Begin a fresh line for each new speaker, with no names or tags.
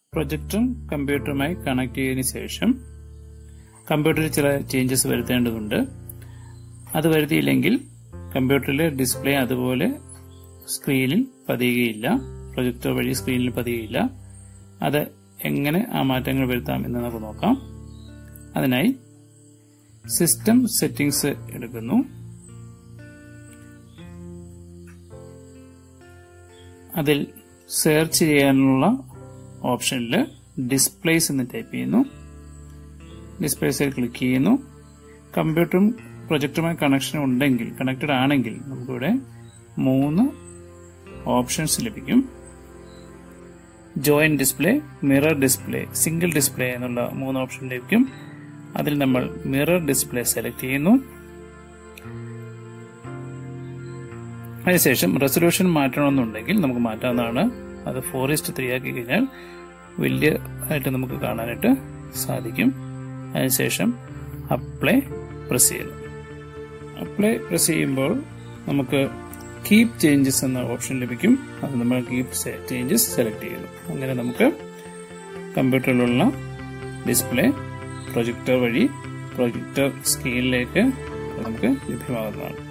പ്രൊജക്ടറും കമ്പ്യൂട്ടറുമായി connect ചെയ്തതിനു ശേഷം കമ്പ്യൂട്ടറിൽ ചില ചേഞ്ചസ് വരുത്തേണ്ടതുണ്ട് അത് വരുത്തിയില്ലെങ്കിൽ കമ്പ്യൂട്ടറിലെ ഡിസ്പ്ലേ അതുപോലെ സ്ക്രീനിൽ പതിയുകയില്ല പ്രൊജക്ടർ വഴി സ്ക്രീനിൽ പതിയുകയില്ല അത് എങ്ങനെ ആ മാറ്റങ്ങൾ വരുത്താം എന്ന് നമുക്ക് നോക്കാം അതിനായി സിസ്റ്റം സെറ്റിംഗ്സ് എടുക്കുന്നു അതിൽ സെർച്ച് ചെയ്യാനുള്ള ഓപ്ഷനിൽ ഡിസ്പ്ലേസ് എന്ന് ടൈപ്പ് ചെയ്യുന്നു ഡിസ്പ്ലേസിൽ ക്ലിക്ക് ചെയ്യുന്നു കമ്പ്യൂട്ടറും പ്രൊജക്ടറുമായി കണക്ഷൻ ഉണ്ടെങ്കിൽ കണക്റ്റഡ് ആണെങ്കിൽ നമുക്കിവിടെ മൂന്ന് ഓപ്ഷൻസ് ലഭിക്കും joint display mirror display single display എന്നുള്ള മൂന്ന് ഓപ്ഷൻ ലഭിക്കും അതിൽ നമ്മൾ മിറർ ഡിസ്പ്ലേ സെലക്ട് ചെയ്യുന്നു അതിനുശേഷം റെസൊല്യൂഷൻ മാറ്റണമെന്നുണ്ടെങ്കിൽ നമുക്ക് മാറ്റാവുന്നതാണ് അത് ഫോർ ഇസ്റ്റ് ത്രീ ആക്കി കഴിഞ്ഞാൽ വലിയ ആയിട്ട് നമുക്ക് കാണാനായിട്ട് സാധിക്കും അതിനുശേഷം അപ്ലൈ പ്രസ് ചെയ്യുന്നു അപ്ലൈ പ്രസ് ചെയ്യുമ്പോൾ നമുക്ക് കീപ് ചേഞ്ചസ് എന്ന ഓപ്ഷൻ ലഭിക്കും അത് നമ്മൾ കീപ് ചേഞ്ചസ് സെലക്ട് ചെയ്യുന്നു അങ്ങനെ നമുക്ക് കമ്പ്യൂട്ടറിലുള്ള ഡിസ്പ്ലേ പ്രൊജക്ടർ വഴി പ്രൊജക്ടർ സ്ക്രീനിലേക്ക് നമുക്ക് ലഭ്യമാകുന്നതാണ്